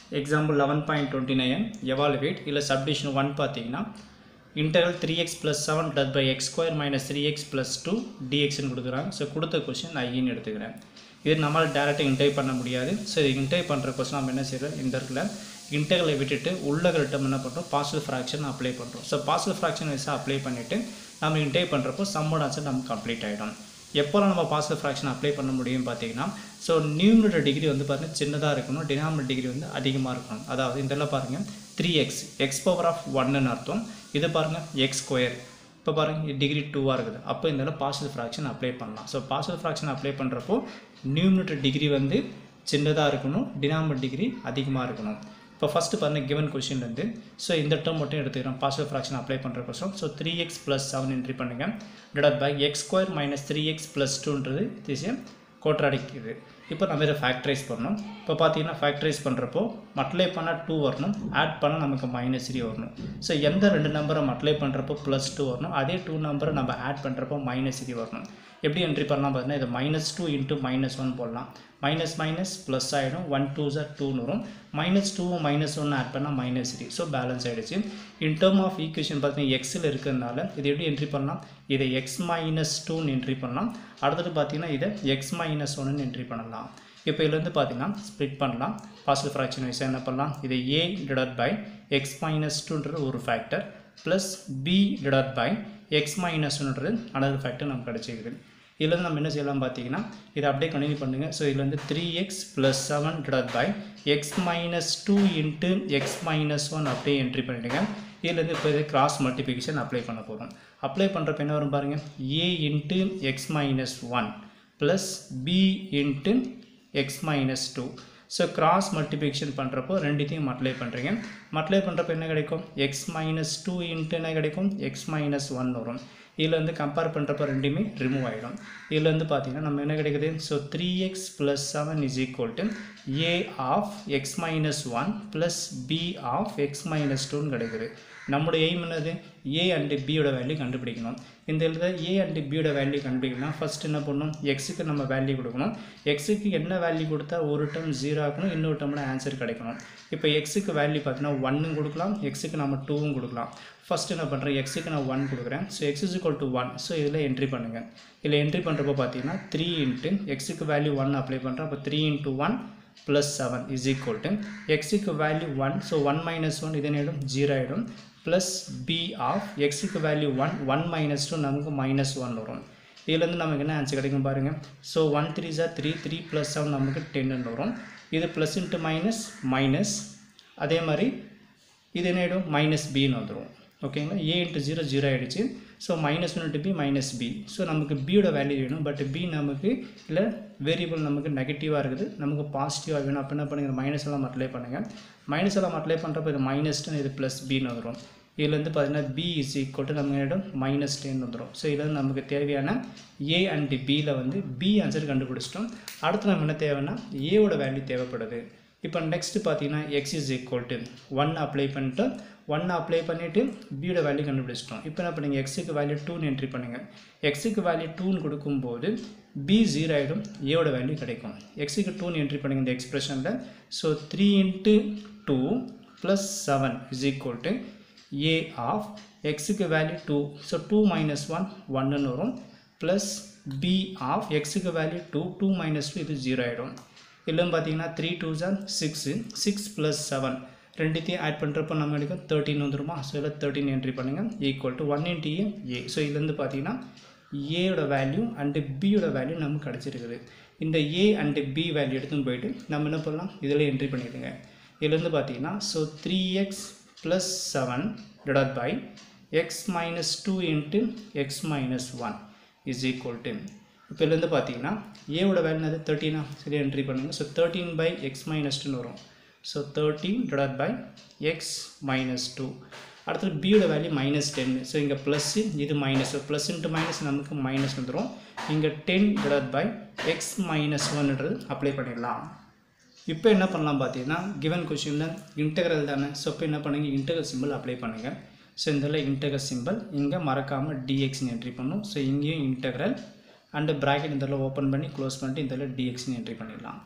example eleven point twenty nine evaluate இல்லை சப்டிஷன் one பார்த்தீங்கன்னா interval three x plus seven டட் by x square minus three x plus two டிஎக்ஸ்னு கொடுக்குறாங்க so கொடுத்த கொஷின் நான் ஈன்னு எடுத்துக்கிறேன் இது நம்மளால் டேரெக்டாக இன்டர்வ் பண்ண முடியாது ஸோ இது இன்டர்வ் பண்ணுற கொஸ்டின் நம்ம என்ன செய்கிறோம் இந்த இடத்துல இன்டர்களை விட்டுட்டு உள்ள ரிட்டம் என்ன பண்ணுறோம் பாசிட்டிவ் ஃப்ராக்ஷன் அப்ளை பண்ணுறோம் ஸோ பாசிட்டிவ் ஃப்ராக்ஷன் வைஸாக அப்ளை பண்ணிவிட்டு நம்ம இன்டர்வ் பண்ணுறப்போ சம்மோட ஆன்சர் நமக்கு கம்ப்ளீட் ஆகிடும் எப்போல்லாம் நம்ம பாசிட்டிவ் ஃப்ராக்ஷன் அப்ளை பண்ண முடியும் பார்த்தீங்கன்னா ஸோ நியூமினேட்டர் டிகிரி வந்து பார்த்தீங்கன்னா சின்னதாக இருக்கணும் டினாமினேட்டர் டிகிரி வந்து அதிகமாக இருக்கணும் அதாவது இதெல்லாம் பாருங்கள் three x x power of ஒன்னு அர்த்தம் இது பாருங்கள் எக்ஸ் ஸ்கொயர் இப்போ பாருங்கள் டிகிரி டூவாக இருக்குது அப்போ இந்த பாசிட்டிவ் ஃப்ராக்ஷன் அப்ளை பண்ணலாம் ஸோ பாசிட்டிவ் ஃப்ராக்ஷன் அப்ளை பண்ணுறப்போ நியூமினேட்டர் டிகிரி வந்து சின்னதாக இருக்கணும் டினாமினேட்டர் டிகிரி அதிகமாக இருக்கணும் இப்போ ஃபஸ்ட்டு பாருங்கள் கிவன் கொஷின்லேருந்து ஸோ இந்த டேர்ம் மட்டும் எடுத்துக்கிறோம் பாசிட்டிவ் ஃப்ராக்ஷன் அப்ளை பண்ணுற question so three x plus seven entry பண்ணுங்கள் divide by x square minus three x plus டூன்றது திஸ் கோட்ராடிக் இது இப்போ நம்ம இதை ஃபேக்டரைஸ் பண்ணணும் இப்போ பார்த்தீங்கன்னா ஃபேக்டரைஸ் பண்ணுறப்போ மல்டிப்ளை பண்ணால் டூ வரணும் ஆட் பண்ணால் நமக்கு மைனஸ் த்ரீ வரணும் ஸோ எந்த ரெண்டு நம்பரை மல்டிப்ளை பண்ணுறப்போ ப்ளஸ் டூ வரணும் அதே டூ நம்பரை நம்ம ஆட் பண்ணுறப்போ மைனஸ் த்ரீ வரணும் எப்படி என்ட்ரி பண்ணலாம் பார்த்தீங்கன்னா இது minus two into minus one போடலாம் மைனஸ் மைனஸ் ப்ளஸ் ஆகிடும் ஒன் டூ ஜார் டூன்னு வரும் மைனஸ் டூவும் மைனஸ் ஒன்று ஆட் பண்ணால் மைனஸ் த்ரீ ஸோ பேலன்ஸ் ஆகிடுச்சு இன் டேர்ம் ஆஃப் ஈக்குவேஷன் பார்த்தீங்கன்னா எக்ஸில் இருக்கிறதுனால இது எப்படி என்ட்ரி பண்ணலாம் இதை எக்ஸ் மைனஸ் டூன்னு என்ட்ரி பண்ணலாம் அடுத்தது பார்த்தீங்கன்னா இதை எக்ஸ் மைனஸ் ஒன்னு என்ட்ரி பண்ணலாம் இப்போ இதுலேருந்து பார்த்தீங்கன்னா ஸ்ப்ளிட் பண்ணலாம் பாசிட்டிவ் ஃப்ராக்ஷன் வைஸாக என்ன பண்ணலாம் இதை A divide by x minus டூன்றது ஒரு factor plus B divide by x minus ஒன்றது அனதர் ஃபேக்டர் நமக்கு கிடச்சிக்குது இதுலேருந்து நம்ம என்ன செய்யலாம் பார்த்தீங்கன்னா இதை அப்படியே கண்டினியூ பண்ணுங்கள் ஸோ இதில் வந்து three x plus seven divide by x minus two into x minus one அப்படியே என்ட்ரி பண்ணிவிடுங்க இதுலேருந்து இப்போ இதை கிராஸ் மல்டிப்ளிகேஷன் அப்ளை பண்ண போகிறோம் அப்ளை பண்ணுறப்ப என்ன வரும் பாருங்கள் A into x minus one plus B into x minus two so cross multiplication பண்ணுறப்போ ரெண்டுத்தையும் மல்டிப்ளை பண்ணுறீங்க மல்டிப்ளை பண்ணுறப்போ என்ன கிடைக்கும் எக்ஸ் மைனஸ் டூ இன்ட்டு என்ன கிடைக்கும் எக்ஸ் மைனஸ் ஒன் வரும் இதில் வந்து கம்பேர் பண்ணுறப்ப ரெண்டுமே ரிமூவ் ஆகிடும் இதில் வந்து பார்த்தீங்கன்னா நம்ம என்ன கிடைக்குது so three x plus seven is equal to A of x minus one plus B of x minus டூன்னு கிடைக்குது நம்மளோட எய்ம் என்னது ஏ அண்டு பியோட வேல்யூ கண்டுபிடிக்கணும் இந்த எழுத ஏ அண்டு பியோட வேல்யூ கண்டுபிடிக்கணும் ஃபஸ்ட் என்ன பண்ணணும் எக்ஸுக்கு நம்ம வேல்யூ கொடுக்கணும் எக்ஸுக்கு என்ன வேல்யூ கொடுத்தா ஒரு டேர்ம் ஜீரோ ஆகணும் இன்னொரு டேர்மில் ஆன்சர் கிடைக்கணும் இப்போ எக்ஸுக்கு வேல்யூ பார்த்தீங்கன்னா ஒன்னும் கொடுக்கலாம் எக்ஸுக்கு நம்ம டூவும் கொடுக்கலாம் ஃபஸ்ட் என்ன பண்ணுறேன் எக்ஸுக்கு நான் ஒன் கொடுக்குறேன் so x is equal to one so இதில் என்ட்ரி பண்ணுங்கள் இதில் என்ட்ரி பண்ணுறப்போ பார்த்தீங்கன்னா த்ரீ இன்ட்டு எக்ஸுக்கு வேல்யூ ஒன் அப்ளை பண்ணுறேன் அப்போ three into one plus seven is equal to எக்ஸுக்கு value one so one minus one இதன் ஆகிடும் ஜீரோ ஆகிடும் ப்ளஸ் பி ஆஃப் எக்ஸுக்கு value one one minus two நமக்கு மைனஸ் ஒன் வரும் இதுலேருந்து நமக்கு என்ன ஆன்சர் கிடைக்கும் பாருங்கள் ஸோ ஒன் த்ரீ ஜார் த்ரீ த்ரீ ப்ளஸ் செவன் நமக்கு டென்னு வரும் இது ப்ளஸ் இன்ட்டு மைனஸ் மைனஸ் அதே மாதிரி இது என்ன ஆகிடும் மைனஸ் பின்னு வந்துடும் ஓகேங்களா ஏ இன்ட்டு ஜீரோ ஜீரோ ஆகிடுச்சு so minus one into B minus B so நமக்கு பியோட வேல்யூ வேணும் பட் பி நமக்கு இல்லை வேரியபிள் நமக்கு நெகட்டிவாக இருக்குது நமக்கு பாசிட்டிவாக வேணும் அப்போ என்ன பண்ணுங்கள் மைனஸ் எல்லாம் அப்ளை பண்ணுங்கள் மைனஸ் எல்லாம் அப்ளை பண்ணுறப்போ இது மைனஸ் டென் இது ப்ளஸ் பின்னு வந்துடும் இதுலேருந்து பார்த்தீங்கன்னா பி இஸ் ஈக்குவல் டு நம்ம இடம் மைனஸ் டென் வந்துடும் ஸோ இதில் நமக்கு தேவையான ஏ அண்ட் பியில் வந்து பி ஆன்சர் கண்டுபிடிச்சிட்டோம் அடுத்து நம்ம என்ன தேவைன்னா ஏவோட வேல்யூ தேவைப்படுது இப்போ நெக்ஸ்ட் பார்த்தீங்கன்னா x is equal to one apply பண்ணிட்டு ஒன் அப்ளை பண்ணிவிட்டு பியோட வேல்யூ கண்டுபிடிச்சிட்டோம் இப்போ என்ன பண்ணுங்கள் எக்ஸுக்கு வேல்யூ டூன்னு என்ட்ரி பண்ணுங்கள் எக்ஸுக்கு வேல்யூ டூன்னு கொடுக்கும்போது பி ஜீரோ ஆகிடும் ஏவோட வேல்யூ கிடைக்கும் எக்ஸுக்கு டூன்னு என்ட்ரி பண்ணுங்கள் இந்த எக்ஸ்பிரஷனில் so three into two plus seven is equal to A of எக்ஸுக்கு value two so two minus one ஒன்னுன்னு வரும் ப்ளஸ் பி ஆஃப் எக்ஸுக்கு value two two minus two இது ஜீரோ ஆகிடும் இல்லைன்னு பார்த்தீங்கன்னா த்ரீ டூ ஜார் சிக்ஸு சிக்ஸ் ப்ளஸ் செவன் ரெண்டுத்தையும் ஆட் பண்ணுறப்போ நம்ம எடுக்கும் தேர்ட்டின் வந்துருமா ஸோ இதில் தேர்ட்டின் என்ட்ரி பண்ணுங்கள் equal to one into A A so இதுலேருந்து பார்த்தீங்கன்னா ஏயோட வேல்யூ அண்டு பியோட வேல்யூ நமக்கு கிடச்சிருக்குது இந்த ஏ அண்டு பி வேல்யூ எடுத்துன்னு போயிட்டு நம்ம என்ன பண்ணலாம் இதில் என்ட்ரி பண்ணிவிடுங்க இதுலேருந்து பார்த்தீங்கன்னா so three x plus seven divide by x minus two into x minus one is equal to இப்போ இதுலேருந்து பார்த்தீங்கன்னா ஏவோட வேல்யூ அது தேர்ட்டினா சரி என்ட்ரி பண்ணுங்கள் so thirteen by x minus டூன்னு வரும் so thirteen divide by x minus two அடுத்தது பியோட வேல்யூ மைனஸ் டென் ஸோ இங்கே ப்ளஸ்ஸு இது மைனஸ் ப்ளஸ் இன்ட்டு மைனஸ் நமக்கு மைனஸ் வந்துடும் இங்கே ten divide by x minus ஒன்ன்றது அப்ளை பண்ணிடலாம் இப்போ என்ன பண்ணலாம் பார்த்தீங்கன்னா கிவன் கொஷினில் இன்டெக்ரல் தானே ஸோ இப்போ என்ன பண்ணுங்க இன்டெக்ரல் சிம்பிள் அப்ளை பண்ணுங்கள் ஸோ இதில் இன்டெக்ரல் சிம்பிள் இங்கே மறக்காமல் டிஎக்ஸ்னு என்ட்ரி பண்ணும் ஸோ இங்கேயும் இன்டெக்ரல் அண்டு ப்ராக்கெட் இதில் ஓப்பன் பண்ணி க்ளோஸ் பண்ணிட்டு இதில் டிஎக்ஸ்னு என்ட்ரி பண்ணிடலாம்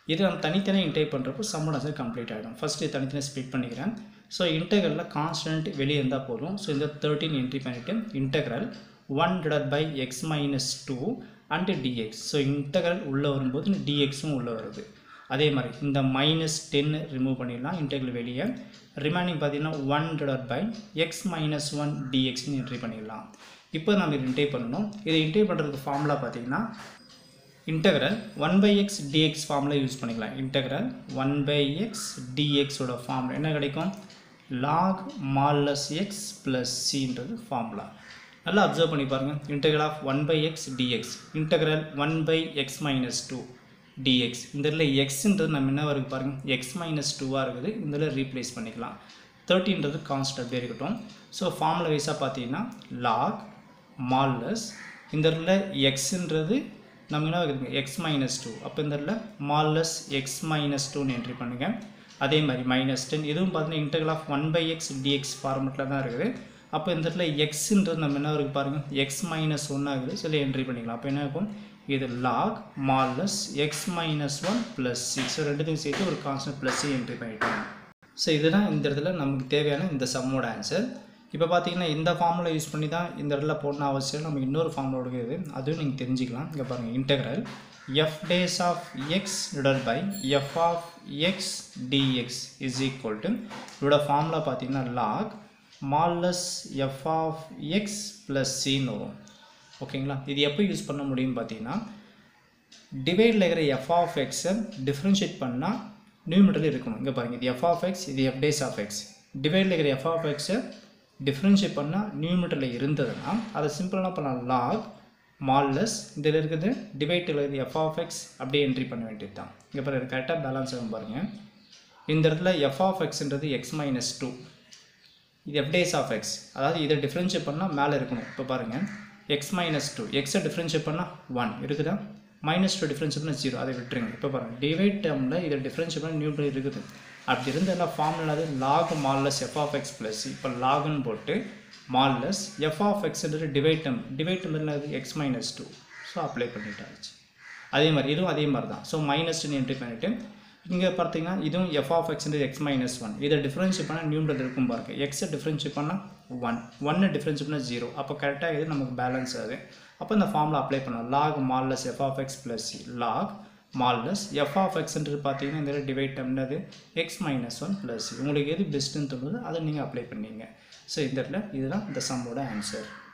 இது நம்ம தனித்தனியாக இன்டேக் பண்ணுறப்போ சம்மோட ஆன்சர் கம்ப்ளீட் ஆகிடும் ஃபஸ்ட்டு இது தனித்தனியாக ஸ்ப்ளிட் பண்ணிக்கிறேன் ஸோ இன்டெக்ரலில் கான்ஸ்டன்ட் வெளியே இருந்தால் போதும் ஸோ இந்த தேர்ட்டின் என்ட்ரி பண்ணிவிட்டு integral one divide by x minus two and d x so integral உள்ளே வரும்போது டிஎக்ஸும் உள்ளே வருது அதே மாதிரி இந்த மைனஸ் டென் ரிமூவ் பண்ணிடலாம் இன்டெக்ரல் வெளியே ரிமைனிங் பார்த்தீங்கன்னா one divide by x minus one டிஎக்ஸ்னு என்ட்ரி பண்ணிடலாம் இப்போ நம்ம இது இன்டே பண்ணணும் இதை இன்டே பண்ணுறதுக்கு ஃபார்முலா பார்த்தீங்கன்னா integral one by x d x ஃபார்மில் யூஸ் பண்ணிக்கலாம் இன்டெக்ரல் ஒன் பை எக்ஸ் டிஎக்ஸோட ஃபார்முலா என்ன கிடைக்கும் லாக் மால்லஸ் எக்ஸ் ப்ளஸ் சின்றது ஃபார்முலா நல்லா அப்சர்வ் பண்ணி பாருங்கள் integral of one by x d x integral one by x minus two d x இந்த இடத்துல எக்ஸ்ன்றது நம்ம என்ன வருது பாருங்கள் எக்ஸ் மைனஸ் டூவாக இருக்குது இந்த இதில் ரீப்ளேஸ் பண்ணிக்கலாம் தேர்ட்டின்றது கான்ஸ்ட் அப்படியே இருக்கட்டும் ஸோ ஃபார்முலா வைஸாக பார்த்தீங்கன்னா லாக் மால்லஸ் இந்த இடத்துல எக்ஸுன்றது நம்ம என்ன இருக்குதுங்க எக்ஸ் மைனஸ் டூ அப்போ இந்த இடத்துல மால்லஸ் எக்ஸ் மைனஸ் டூன்னு என்ட்ரி பண்ணுங்கள் அதே மாதிரி மைனஸ் டென் இதுவும் பார்த்தீங்கன்னா integral of one by x d x ஃபார்மெட்டில் தான் இருக்குது அப்போ இந்த இடத்துல எக்ஸுன்றது நம்ம என்ன இருக்குது பாருங்கள் எக்ஸ் மைனஸ் ஒன் ஆகுது சில என்ட்ரி பண்ணிக்கலாம் அப்போ என்ன இருக்கும் இது log modulus x minus one plus six ரெண்டுத்தையும் சேர்த்து ஒரு கான்ஸ்டன்ட் ப்ளஸ் என்ட்ரி பண்ணிட்டோம் ஸோ இதுதான் இந்த இடத்துல நமக்கு தேவையான இந்த சம்மோட ஆன்சர் இப்போ பார்த்தீங்கன்னா இந்த ஃபார்முலா யூஸ் பண்ணி தான் இந்த இடத்துல போடணும் அவசியம் நம்ம இன்னொரு ஃபார்முலா இருக்குது அதுவும் நீங்கள் தெரிஞ்சுக்கலாம் இங்கே பாருங்கள் integral f dash of x divide by f of x d x is equal to இதோட ஃபார்முலா பார்த்தீங்கன்னா log modulus f of x plus சின்னு வரும் ஓகேங்களா இது எப்போ யூஸ் பண்ண முடியும்னு பார்த்தீங்கன்னா டிவைடில் இருக்கிற எஃப் ஆஃப் எக்ஸை டிஃப்ரென்ஷியேட் பண்ணால் நியூமெட்டரில் இருக்கணும் இங்கே பாருங்கள் இது எஃப் ஆஃப் எக்ஸ் இது எஃப் டேஸ் ஆஃப் எக்ஸ் டிவைடில் இருக்கிற எஃப் ஆஃப் எக்ஸை டிஃப்ரென்ஷியேட் பண்ணால் நியூமெட்டரில் இருந்ததுன்னா அதை சிம்பிளாக பண்ணலாம் லாக் மால்லஸ் இதில் இருக்குது டிவைட்டில் இருக்குது எஃப் ஆஃப் எக்ஸ் அப்படியே என்ட்ரி பண்ண வேண்டியது தான் இங்கே பாருங்கள் கரெக்டாக பேலன்ஸ் ஆகும் பாருங்கள் இந்த இடத்துல எஃப் ஆஃப் எக்ஸ்ன்றது எக்ஸ் மைனஸ் டூ இது எஃப் டேஸ் ஆஃப் எக்ஸ் அதாவது இதை டிஃப்ரென்ஷியேட் பண்ணால் மேலே இருக்கணும் இப்போ பாருங்கள் எக்ஸ் மைனஸ் டூ எக்ஸை டிஃப்ரென்ஷியேட் பண்ணால் ஒன் இருக்குதா மைனஸ் டூ டிஃப்ரென்ஷியேட் பண்ணால் ஜீரோ அதை விட்டுருங்க இப்போ பாருங்கள் டிவைட் டேர்மில் இதை டிஃப்ரென்ஷியேட் பண்ண நியூட்ரல் இருக்குது அப்படி இருந்த என்ன ஃபார்முலாது log modulus f of x plus இப்போ லாகுன்னு போட்டு மால்லஸ் எஃப் ஆஃப் எக்ஸ்ன்றது டிவைட் டேர்ம் டிவைட் டேர்ம் என்னது x minus two so apply பண்ணிட்டாச்சு அதே மாதிரி இதுவும் அதே மாதிரி தான் ஸோ மைனஸ்ன்னு என்ட்ரி பண்ணிவிட்டு இங்கே பார்த்தீங்கன்னா இதுவும் எஃப் ஆஃப் எக்ஸ்ன்றது எக்ஸ் மைனஸ் ஒன் இதை டிஃப்ரென்ஷியேட் பண்ணால் நியூமரல் இருக்கும் பாருங்க எக்ஸை டிஃப்ரென்ஷியேட் பண்ணால் ஒன் ஒன்னை டிஃப்ரென்ஷியேட் பண்ணால் ஜீரோ அப்போ கரெக்டாக இது நமக்கு பேலன்ஸ் ஆகுது அப்போ இந்த ஃபார்மில் அப்ளை பண்ணலாம் log modulus f of x plus log modulus f of எக்ஸ்ன்றது பார்த்தீங்கன்னா இந்த டிவைட் டம்னது எக்ஸ் மைனஸ் ஒன் ப்ளஸ் உங்களுக்கு எது பெஸ்ட்டுன்னு தோணுதோ அதை நீங்கள் அப்ளை பண்ணீங்க ஸோ இந்த இடத்துல இதுதான் இந்த சம்மோட ஆன்சர்